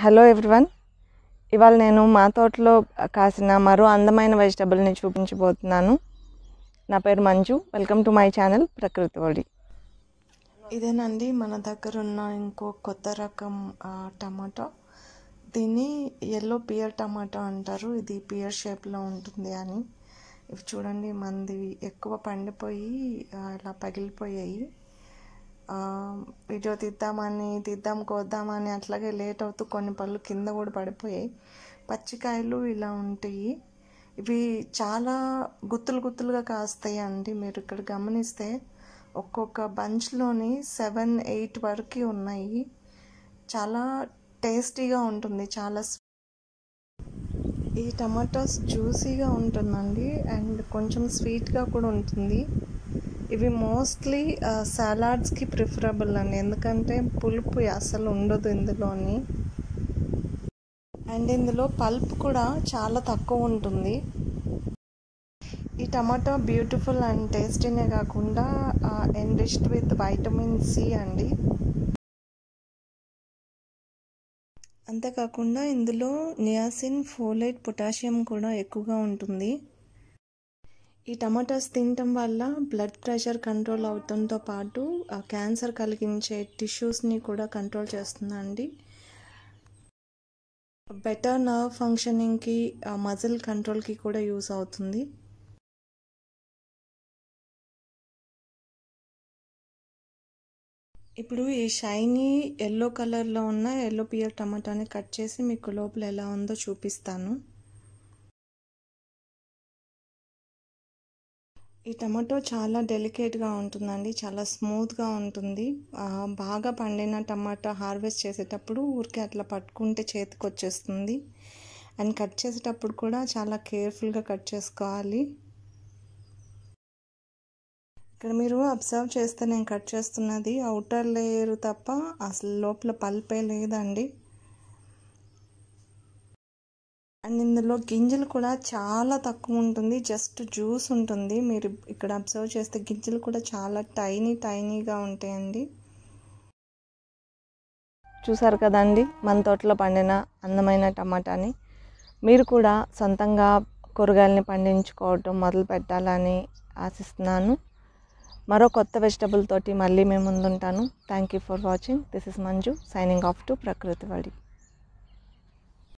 hello everyone ఇవాళ నేను మా తోటలో కాసిన మరో అందమైన వెజిటబుల్ని చూపించబోతున్నాను నా పేరు Manju welcome to my channel Prakruthi Odi ఇదేనండి మన దగ్గర ఉన్న ఇంకో కొత్త రకం ఆ, టమాటో దీన్ని ఎల్లో పియర్ టమాటో అంటారు ఇది పియర్ షేప్లో ఉంటుంది అని ఇవి చూడండి మంది ఎక్కువ పండిపోయి ఆ, ఇలా పగిలిపోయాయి ఆ, వీడియో తీద్దామని తీద్దాం కోద్దామని అట్లాగే లేట్ అవుతూ కొన్ని పళ్ళు కింద కూడా పడిపోయాయి పచ్చికాయలు ఇలా ఉంటాయి ఇవి చాలా గుత్తులు గుత్తులుగా కాస్తాయి అండి మీరు ఇక్కడ గమనిస్తే ఒక్కొక్క బంచ్లోని సెవెన్ ఎయిట్ వరకు ఉన్నాయి చాలా టేస్టీగా ఉంటుంది చాలా స్- ఈ టమాటోస్ జ్యూసీగా ఉంటుందండి అండ్ కొంచెం స్వీట్గా కూడా ఉంటుంది ఇవి మోస్ట్లీ సలాడ్స్కి ప్రిఫరబుల్ అండి ఎందుకంటే పులుపు అసలు ఉండదు ఇందులోని అండ్ ఇందులో పల్ప్ కూడా చాలా తక్కువ ఉంటుంది ఈ టమాటో బ్యూటిఫుల్ అండ్ టేస్టీనే కాకుండా ఎన్రిచ్డ్ విత్ వైటమిన్ సి అండి అంతేకాకుండా ఇందులో నియాసిన్ ఫోలేట్ పొటాషియం కూడా ఎక్కువగా ఉంటుంది ఈ టమాటాస్ తినటం వల్ల బ్లడ్ ప్రెషర్ కంట్రోల్ అవడంతో పాటు ఆ క్యాన్సర్ కలిగించే టిష్యూస్ని కూడా కంట్రోల్ చేస్తుందండి బెటర్ నర్వ్ ఫంక్షనింగ్కి మజిల్ కంట్రోల్కి కూడా యూస్ అవుతుంది ఇప్పుడు ఈ షైనీ ఎల్లో కలర్లో ఉన్న ఎల్లో పియర్ టమాటాని కట్ చేసి మీకు లోపల ఎలా ఉందో చూపిస్తాను ఈ టమాటో చాలా డెలికేట్గా ఉంటుందండి చాలా స్మూత్గా ఉంటుంది ఆ, బాగా పండిన టమాటా హార్వెస్ట్ చేసేటప్పుడు ఊరికే అట్లా పట్టుకుంటే చేతికి వచ్చేస్తుంది అండ్ కట్ చేసేటప్పుడు కూడా చాలా కేర్ఫుల్గా కట్ చేసుకోవాలి ఇక్కడ మీరు అబ్జర్వ్ చేస్తే నేను కట్ చేస్తున్నది అవుటర్ లేయర్ తప్ప అసలు లోపల పల్పే లేదండి అండ్ ఇందులో గింజలు కూడా చాలా తక్కువ ఉంటుంది జస్ట్ జ్యూస్ ఉంటుంది మీరు ఇక్కడ అబ్జర్వ్ చేస్తే గింజలు కూడా చాలా టైనీ టైనీగా ఉంటాయండి చూసారు కదండి మన తోటలో పండిన అందమైన టమాటాని మీరు కూడా సొంతంగా కూరగాయలని పండించుకోవటం మొదలు పెట్టాలని ఆశిస్తున్నాను మరో కొత్త వెజిటబుల్ తోటి మళ్ళీ మేము ముందుంటాను thank you for watching this is Manju signing off to Prakruthi వడి